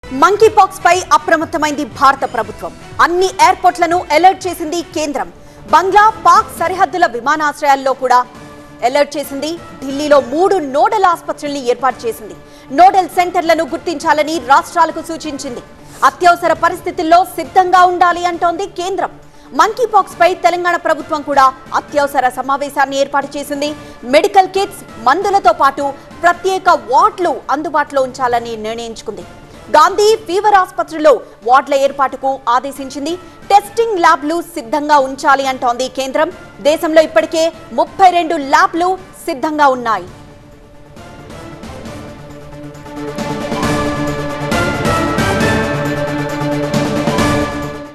monkey pox పై అప్రమత్తమైంది భారత ప్రభుత్వం అన్ని ఎయిర్పోర్ట్లను అలర్ట్ చేసింది కేంద్రం బంగ్లా పాక్ సరిహద్దుల విమానాశ్రయాల్లో కూడా అలర్ట్ చేసింది ఢిల్లీలో మూడు నోడల్ ఆసుపత్రుల్ని ఏర్పాటు చేసింది నోడల్ సెంటర్లను గుర్తించాలని రాష్ట్రాలకు సూచించింది అత్యవసర పరిస్థితుల్లో సిద్ధంగా ఉండాలి అంటోంది కేంద్రం మంకీ పాక్స్ పై తెలంగాణ ప్రభుత్వం కూడా అత్యవసర సమావేశాన్ని ఏర్పాటు చేసింది మెడికల్ కిట్స్ మందులతో పాటు ప్రత్యేక వార్డులు అందుబాటులో ఉంచాలని నిర్ణయించుకుంది గాంధీ ఫీవర్ ఆసుపత్రిలో వార్డుల ఏర్పాటుకు ఆదేశించింది టెస్టింగ్ ల్యాబ్లు సిద్ధంగా ఉంచాలి అంటోంది కేంద్రం దేశంలో ఇప్పటికే ముప్పై రెండు ల్యాబ్లు సిద్ధంగా ఉన్నాయి